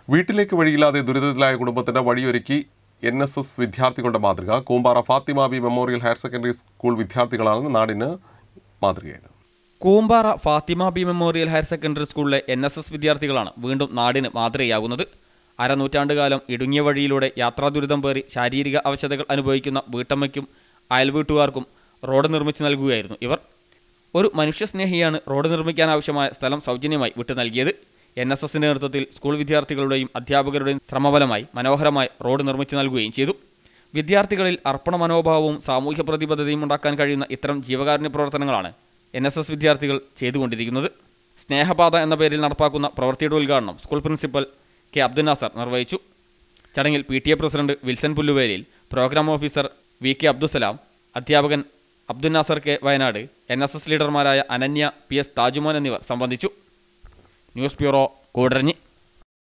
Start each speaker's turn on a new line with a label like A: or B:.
A: വീട്ടിലേക്ക് വഴിയില്ലാതെ ദുരിതത്തിലായ കുടുംബത്തിന് വഴിയൊരുക്കി എൻ എസ് എസ് വിദ്യാർത്ഥികളുടെ മാതൃക Koombara Fathima Bi memorial higher secondary school വിദ്യാർത്ഥികളാണ് നാടിന് മാതൃകയായത്
B: Koombara Fathima Bi memorial higher secondary സ്കൂളിലെ എൻ എസ് എസ് വിദ്യാർത്ഥികളാണ് വീണ്ടും നാടിന് മാതൃകയാകുന്നത് അരനൂറ്റാണ്ടുകാലം ഇടുങ്ങിയ വഴിയിലൂടെ യാത്രാ ദുരിതം പേറി ശാരീരിക അവശതകൾ അനുഭവിക്കുന്ന വീട്ടമ്മയ്ക്കും അയൽവീട്ടുകാർക്കും റോഡ് നിർമ്മിച്ചു നൽകുകയായിരുന്നു ഇവർ ഒരു മനുഷ്യസ്നേഹിയാണ് റോഡ് നിർമ്മിക്കാൻ ആവശ്യമായ സ്ഥലം സൗജന്യമായി വിട്ടു നൽകിയത് എൻ എസ് എസിന്റെ നേതൃത്വത്തിൽ സ്കൂൾ വിദ്യാർത്ഥികളുടെയും അധ്യാപകരുടെയും ശ്രമഫലമായി മനോഹരമായി റോഡ് നിർമ്മിച്ചു നൽകുകയും ചെയ്തു വിദ്യാർത്ഥികളിൽ അർപ്പണ മനോഭാവവും സാമൂഹ്യ പ്രതിബദ്ധതയും ഉണ്ടാക്കാൻ കഴിയുന്ന ഇത്തരം ജീവകാരുണ്യ പ്രവർത്തനങ്ങളാണ് എൻ എസ് എസ് വിദ്യാർത്ഥികൾ ചെയ്തുകൊണ്ടിരിക്കുന്നത് സ്നേഹപാത എന്ന പേരിൽ നടപ്പാക്കുന്ന പ്രവൃത്തിയുടെ ഉദ്ഘാടനം school principal K Abdul Nasar നിർവഹിച്ചു ചടങ്ങിൽ P T A president Wilson Pulluvelil programme officer V K Abdussalam അധ്യാപകൻ Abdul Nasar K Wayanad N S S ലീഡർമാരായ അനന്യ പി എസ് താജുമോൻ എന്നിവർ സംബന്ധിച്ചു ന്യൂസ് ബ്യൂറോ കൂടരഞ്ഞി